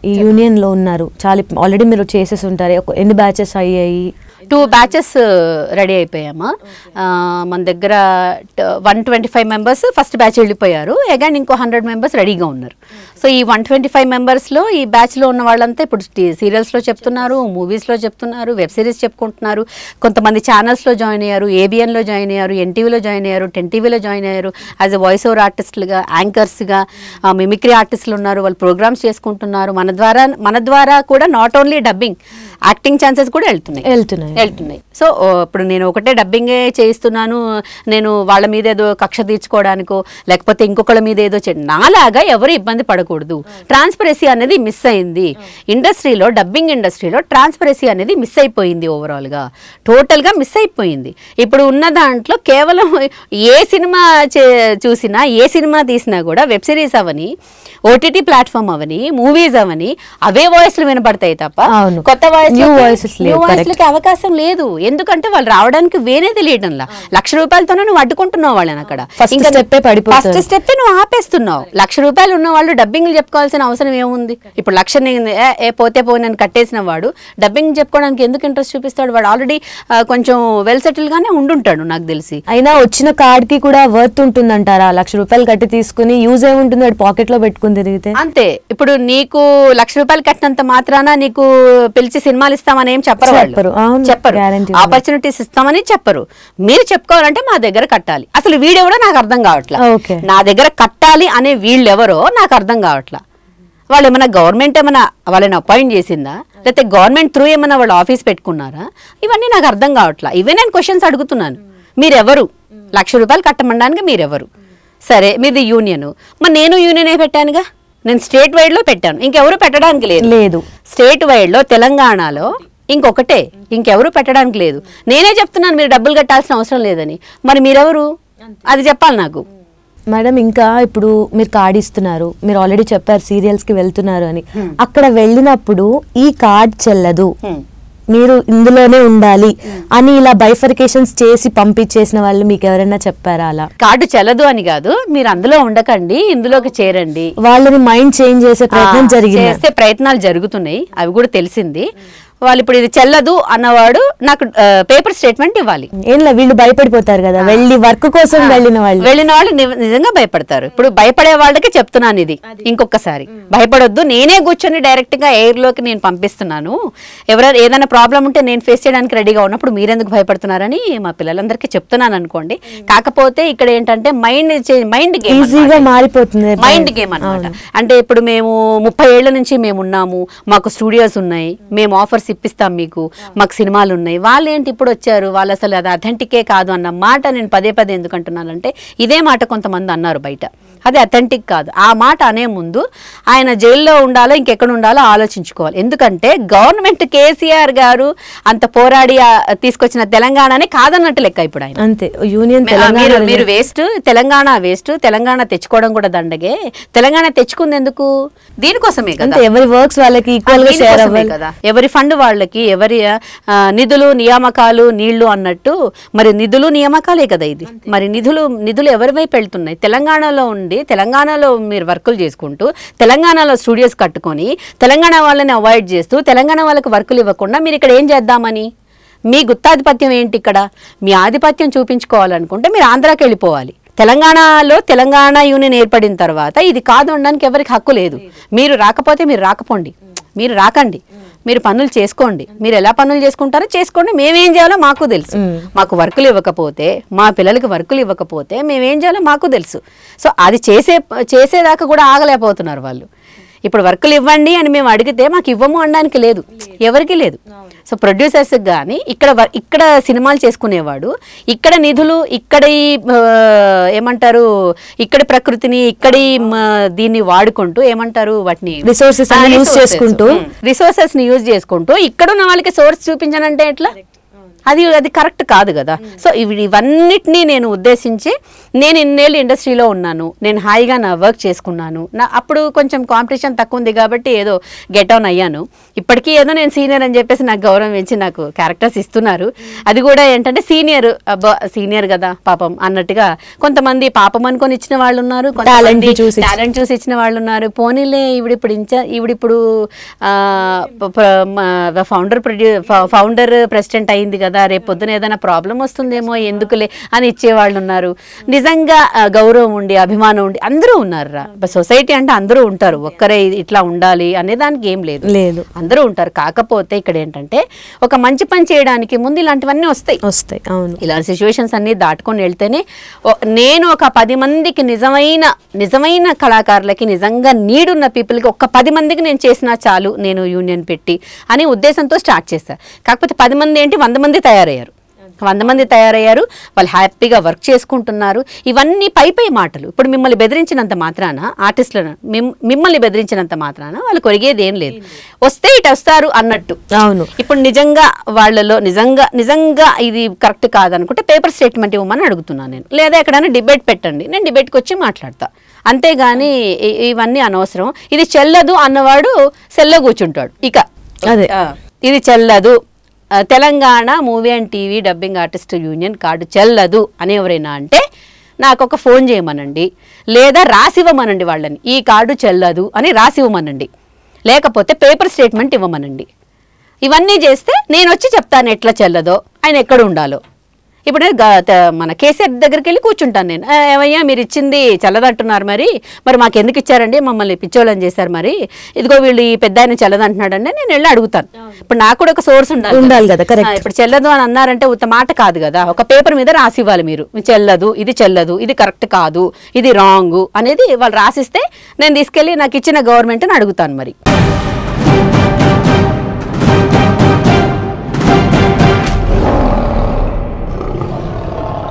ఈ యూనియన్ లో ఉన్నారు చాలా ఆల్రెడీ మీరు చేసేసి ఉంటారు ఒక- ఎన్ని బ్యాచెస్ అయ్యాయి టూ బ్యాచెస్ రెడీ అయిపోయామా ఆ, మన దగ్గర one twenty five members first batch వెళ్ళిపోయారు అగైన్ ఇంకో హండ్రెడ్ మెంబర్స్ రెడీగా ఉన్నారు సో ఈ వన్ ట్వంటీ ఫైవ్ మెంబర్స్లో ఈ బ్యాచ్లో ఉన్న వాళ్ళంతా ఇప్పుడు సీరియల్స్లో చెప్తున్నారు మూవీస్లో చెప్తున్నారు వెబ్ సిరీస్ చెప్పుకుంటున్నారు కొంతమంది ఛానల్స్లో జాయిన్ అయ్యారు ఏబిఎన్లో జాయిన్ అయ్యారు ఎన్టీవీలో జాయిన్ అయ్యారు టెన్ టీవీలో జాయిన్ అయ్యారు యాజ్ ఎ వాయిస్ ఓవర్ ఆర్టిస్టులుగా యాంకర్స్గా మిమిక్రీ ఆర్టిస్టులు ఉన్నారు వాళ్ళు ప్రోగ్రామ్స్ చేసుకుంటున్నారు మన ద్వారా మన ద్వారా కూడా not only dubbing acting chances కూడా వెళ్తున్నాయి వెళ్తున్నాయి వెళ్తున్నాయి సో ఓ, ఇప్పుడు నేను ఒకటే డబ్బింగే చేయిస్తున్నాను నేను వాళ్ళ మీద ఏదో కక్ష తీర్చుకోవడానికో లేకపోతే ఇంకొకళ్ళ మీద ఏదో చే నాలాగా ఎవరు ఇబ్బంది పడకూడదు ట్రాన్స్పరసీ అనేది మిస్ అయింది ఇండస్ట్రీలో డబ్బింగ్ ఇండస్ట్రీలో ట్రాన్స్పరసీ అనేది మిస్ అయిపోయింది ఓవరాల్గా టోటల్గా మిస్ అయిపోయింది ఇప్పుడు ఉన్న దాంట్లో కేవలం ఏ సినిమా చే- చూసినా ఏ సినిమా తీసినా కూడా వెబ్ సిరీస్ అవని ఓటీటీ ప్లాట్ఫామ్ అవని మూవీస్ అవని అవే వాయిస్లు వినపడతాయి తప్ప అవును. కొత్త వాయిస్ New voices లేవు, correct. వాయిస్లకి అవకాశం లేదు ఎందుకంటే వాళ్ళు రావడానికి వేరే తెలియడంలా లక్ష రూపాయలతోనే నువ్వు అడ్డుకుంటున్నావు వాళ్ళని అక్కడ First step ఏ పడిపోతుంది. ఫస్ట్ స్టెప్ నువ్వు ఆపేస్తున్నావు లక్ష రూపాయలు ఉన్న వాళ్ళు డబ్బింగ్లు చెప్పుకోవాల్సిన అవసరం ఏముంది ఇప్పుడు లక్ష ని- ఏ ఏ పోతే పోయి నన్ను కట్టేసిన వాడు డబ్బింగ్ చెప్పుకోవడానికి ఎందుకు ఇంట్రెస్ట్ చూపిస్తాడు వాడు ఆల్రెడీ కొంచెం వెల్ సెటిల్ గానే ఉండుంటాడు నాకు తెలిసి అయినా వచ్చిన కార్డ్ కి కూడా వర్త్ ఉంటుందంటారా లక్ష రూపాయలు కట్టి తీసుకుని యూజ్ ఏముంటుంది వాడు పాకెట్ లో పెట్టుకుని తిరిగితే అంతే ఇప్పుడు నీకు లక్ష రూపాయలు కట్టినంత మాత్రాన నీకు పిలిచి సినిమాలు ఇస్తామని ఏం చెప్పరు వాళ్ళు. చెప్పరు, అవును, చెప్పరు guarantee ఉంది. ఆపర్చునిటీస్ ఇస్తామని చెప్పరు మీరు చెప్పుకోవాలంటే మా దగ్గర కట్టాలి అసలు వీడెవరో నాకు అర్థం కావట్లా Okay. నా దగ్గర కట్టాలి అనే వీళ్ళెవరో నాకు అర్థం కావట్లా వాళ్ళు ఏమైనా గవర్నమెంట్ ఏమైనా వాళ్ళని అపాయింట్ చేసిందా లేకపోతే గవర్నమెంట్ త్రూ ఏమైనా వాళ్ళు ఆఫీస్ పెట్టుకున్నారా ఇవన్నీ నాకు అర్థం కావట్లా ఇవే నేను క్వశ్చన్స్ అడుగుతున్నాను మీరెవరు లక్ష రూపాయలు కట్టమనడానికి మీరెవరు సరే మీది యూనియన్ మరి నేను యూనియనే పెట్టానుగా నేను స్టేట్ వైడ్లో పెట్టాను ఇంకెవరు పెట్టడానికి లేదు లేదు స్టేట్ వైడ్లో తెలంగాణలో ఇంకొకటే ఇంకెవరు పెట్టడానికి లేదు నేనే చెప్తున్నాను మీరు డబ్బులు కట్టాల్సిన అవసరం లేదని మరి మీరెవరు అది చెప్పాలి నాకు మేడం ఇంకా ఇప్పుడు మీరు కార్డ్ ఇస్తున్నారు మీరు ఆల్రెడీ చెప్పారు సీరియల్స్ కి వెళ్తున్నారు అని అక్కడ వెళ్ళినప్పుడు ఈ కార్డ్ చెల్లదు మీరు ఇందులోనే ఉండాలి అని ఇలా బైఫర్కేషన్స్ చేసి పంపించేసిన వాళ్ళు మీకు ఎవరైనా చెప్పారా అలా కార్డు చెల్లదు అని కాదు మీరు అందులో ఉండకండి ఇందులోకి చేరండి వాళ్ళని మైండ్ చేంజ్ చేసే ప్రయత్నం ఆ, జరిగింది చేస్తే ప్రయత్నాలు జరుగుతున్నాయి అవి కూడా తెలిసింది వాళ్ళు ఇప్పుడు ఇది చెల్లదు అన్నవాడు నాకు పేపర్ స్టేట్మెంట్ ఇవ్వాలి ఏం లే వీళ్ళు భయపడిపోతారు కదా వెళ్ళి వర్క్ కోసం వెళ్ళిన వాళ్ళు వెళ్ళిన వాళ్ళు ని- నిజంగా భయపడతారు ఇప్పుడు భయపడే వాళ్ళకి చెప్తున్నాను ఇది ఇంకొకసారి భయపడొద్దు నేనే కూర్చొని డైరెక్ట్ గా ఎయిర్ లోకి నేను పంపిస్తున్నాను ఎవరైనా ఏదైనా ప్రాబ్లం ఉంటే నేను ఫేస్ చేయడానికి రెడీగా ఉన్నప్పుడు మీరెందుకు భయపడుతున్నారని మా పిల్లలందరికీ చెప్తున్నాను అనుకోండి కాకపోతే ఇక్కడ ఏంటంటే మైండ్ మైండ్ గేమ్ ఈజీగా మారిపోతుంది మైండ్ గేమ్ అన్నమాట అంటే ఇప్పుడు మేము ముప్పై ఏళ్ల నుంచి మేము ఉన్నాము మాకు స్టూడియోస్ ఉన్నాయి మేము ఆఫర్స్ ఇప్పిస్తాం మీకు మాకు సినిమాలు ఉన్నాయి వాళ్ళు ఏంటి ఇప్పుడు వచ్చారు వాళ్ళు అసలు అది అథెంటికే కాదు అన్న మాట నేను పదే పదే ఎందుకు అంటున్నానంటే ఇదే మాట కొంతమంది అన్నారు బయట అది అథెంటిక్ కాదు ఆ మాట అనే ముందు ఆయన జైల్లో ఉండాలో ఇంకెక్కడ ఉండాలో ఆలోచించుకోవాలి ఎందుకంటే గవర్నమెంట్ కేసీఆర్ గారు అంత పోరాడి ఆ, తీసుకొచ్చిన తెలంగాణనే కాదన్నట్టు లెక్క ఇప్పుడు ఆయన అంతే యూనియన్ మీరు తెలంగాణ మీరు వేస్ట్ తెలంగాణ వేస్ట్ తెలంగాణ తెచ్చుకోవడం కూడా దండగే తెలంగాణ తెచ్చుకుంది ఎందుకు దీనికోసమే కదా అంతే ఎవరి వర్క్స్ వాళ్ళకి ఈక్వల్ గా షేర్ దీనికోసమే అవ్వాలి కదా ఎవరి ఫండ్ వాళ్ళకి ఎవరి ఆ, నిధులు నియామకాలు నీళ్లు అన్నట్టు మరి నిధులు నియామకాలే కదా ఇది మరి నిధులు నిధులు ఎవరి వైపు వెళ్తున్నాయి తెలంగాణలో ఉండి తెలంగాణలో మీరు వర్కులు చేసుకుంటూ తెలంగాణలో స్టూడియోస్ కట్టుకొని తెలంగాణ వాళ్ళని అవాయిడ్ చేస్తూ తెలంగాణ వాళ్ళకి వర్కులు ఇవ్వకుండా మీరు ఇక్కడ ఏం చేద్దామని మీ గుత్తాధిపత్యం ఏంటి ఇక్కడ మీ ఆధిపత్యం చూపించుకోవాలనుకుంటే మీరు ఆంధ్రాకి వెళ్ళిపోవాలి తెలంగాణలో తెలంగాణ యూనియన్ ఏర్పడిన తర్వాత ఇది కాదు అనడానికి ఎవరికి హక్కు లేదు మీరు రాకపోతే మీరు రాకపోండి మీరు రాకండి మీరు పనులు చేసుకోండి మీరు ఎలా పనులు చేసుకుంటారో చేసుకోండి మేమేం చేయాలో మాకు తెలుసు మాకు వర్కులు ఇవ్వకపోతే మా పిల్లలకి వర్కులు ఇవ్వకపోతే మేమేం చేయాలో మాకు తెలుసు సో అది చేసే చేసేదాకా కూడా ఆగలేకపోతున్నారు వాళ్ళు ఇప్పుడు వర్కులు ఇవ్వండి అని మేము అడిగితే మాకు ఇవ్వము అనడానికి లేదు ఎవరికి లేదు సో ప్రొడ్యూసర్స్ కానీ ఇక్కడ వర్- ఇక్కడ సినిమాలు చేసుకునేవాడు ఇక్కడ నిధులు ఇక్కడి ఆ, ఏమంటారు ఇక్కడి ప్రకృతిని ఇక్కడి మ, దీన్ని వాడుకుంటూ ఏమంటారు వాటిని Resources అన్ని use చేసుకుంటూ. రిసోర్సెస్ ని యూజ్ చేసుకుంటూ ఇక్కడ ఉన్న వాళ్ళకి సోర్స్ చూపించనంటే ఎట్లా అది అది కరెక్ట్ కాదు కదా సో ఇవి ఇవన్నిటినీ నేను ఉద్దేశించి నేను ఇన్నేళ్ళు ఇండస్ట్రీలో ఉన్నాను నేను హాయిగా నా వర్క్ చేసుకున్నాను నా అప్పుడు కొంచెం కాంపిటీషన్ తక్కువ ఉంది కాబట్టి ఏదో గెట్ ఆన్ అయ్యాను ఇప్పటికీ ఏదో నేను సీనియర్ అని చెప్పేసి నాకు గౌరవం ఇచ్చి నాకు క్యారెక్టర్స్ ఇస్తున్నారు అది కూడా ఏంటంటే సీనియర్ అబ్బా సీనియర్ కదా పాపం అన్నట్టుగా కొంతమంది పాపం అనుకొని ఇచ్చిన వాళ్ళు ఉన్నారు Talent ని చూసి. టాలెంట్ చూసి ఇచ్చిన వాళ్ళు ఉన్నారు పోనీలే ఈవిడిప్పుడు ఇంచా ఈవిడిప్పుడు ఫౌండర్ ప్రొడ్యూ ఫౌండర్ ప్రెసిడెంట్ అయింది కదా రేపు పొద్దున ఏదైనా ప్రాబ్లం వస్తుందేమో ఎందుకులే అని ఇచ్చేవాళ్ళు ఉన్నారు నిజంగా ఆ, గౌరవం ఉండి అభిమానం ఉండి అందరూ ఉన్నారు రా సొసైటీ అంటే అందరూ ఉంటారు ఒక్కరే ఇది ఇట్లా ఉండాలి అనే దానికి ఏం లేదు లేదు అందరూ ఉంటారు కాకపోతే ఇక్కడ ఏంటంటే ఒక మంచి పని చేయడానికి ముందు ఇలాంటివన్నీ వస్తాయి వస్తాయి అవును ఇలాంటి సిచ్యువేషన్స్ అన్ని దాటుకొని వెళ్తేనే ఓ- నేను ఒక పది మందికి నిజమైన నిజమైన కళాకారులకి నిజంగా నీడున్న పీపుల్కి ఒక పది మందికి నేను చేసినా చాలు నేను యూనియన్ పెట్టి అనే ఉద్దేశంతో స్టార్ట్ చేశాను కాకపోతే పది మంది ఏంటి వంద మంది తయారయ్యారు వంద మంది తయారయ్యారు వాళ్ళు హ్యాపీగా వర్క్ చేసుకుంటున్నారు ఇవన్నీ పై పై మాటలు ఇప్పుడు మిమ్మల్ని బెదిరించినంత మాత్రాన ఆర్టిస్టులను మిమ్- మిమ్మల్ని బెదిరించినంత మాత్రాన వాళ్ళు కొరిగేది ఏం లేదు వస్తే ఇటు వస్తారు అన్నట్టు అవును ఇప్పుడు నిజంగా వాళ్ళలో నిజంగా నిజంగా ఇది కరెక్ట్ కాదనుకుంటే పేపర్ స్టేట్మెంట్ ఇవ్వమని అడుగుతున్నాను నేను లేదా ఎక్కడైనా డిబేట్ పెట్టండి నేను డిబేట్కి వచ్చి మాట్లాడతా అంతేగాని ఇ- ఇవన్నీ అనవసరం ఇది చెల్లదు అన్నవాడు సెల్ల కూర్చుంటాడు ఇక అదే. ఆ, ఇది చెల్లదు ఆ, Telangana movie and TV dubbing artist union card చెల్లదు అని ఎవరైనా అంటే నాకు ఒక ఫోన్ చేయమనండి లేదా రాసివ్వమనండి వాళ్ళని ఈ కార్డు చెల్లదు అని రాసివ్వమనండి లేకపోతే పేపర్ స్టేట్మెంట్ ఇవ్వమనండి ఇవన్నీ చేస్తే నేను వచ్చి చెప్తాను ఎట్లా చెల్లదో ఆయన ఎక్కడ ఉండాలో ఇప్పుడు నేను గా- త- మన కేసీఆర్ దగ్గరికి వెళ్ళి కూర్చుంటాను నేను "ఆ, ఏమయ్యా మీరు ఇచ్చింది చల్లదంటున్నారు మరి మరి మాకు ఎందుకు ఇచ్చారండి మమ్మల్ని పిచ్చోళ్ళని చేశారు మరి ఇదిగో వీళ్ళు ఈ పెద్ద ఆయన చల్లదంటున్నాడంటే నేను వెళ్ళి అడుగుతాను ఇప్పుడు నాకు కూడా ఒక సోర్స్ ఉండాలి ఉండాలి కదా, correct. ఆ, ఇప్పుడు చెల్లదు అని అన్నారంటే ఉత్త మాట కాదు కదా ఒక పేపర్ మీద రాసి ఇవ్వాలి మీరు ఇది చెల్లదు ఇది చెల్లదు ఇది కరెక్ట్ కాదు ఇది రాంగ్ అనేది వాళ్ళు రాసిస్తే నేను తీసుకెళ్ళి నాకు ఇచ్చిన గవర్నమెంట్ అని అడుగుతాను మరి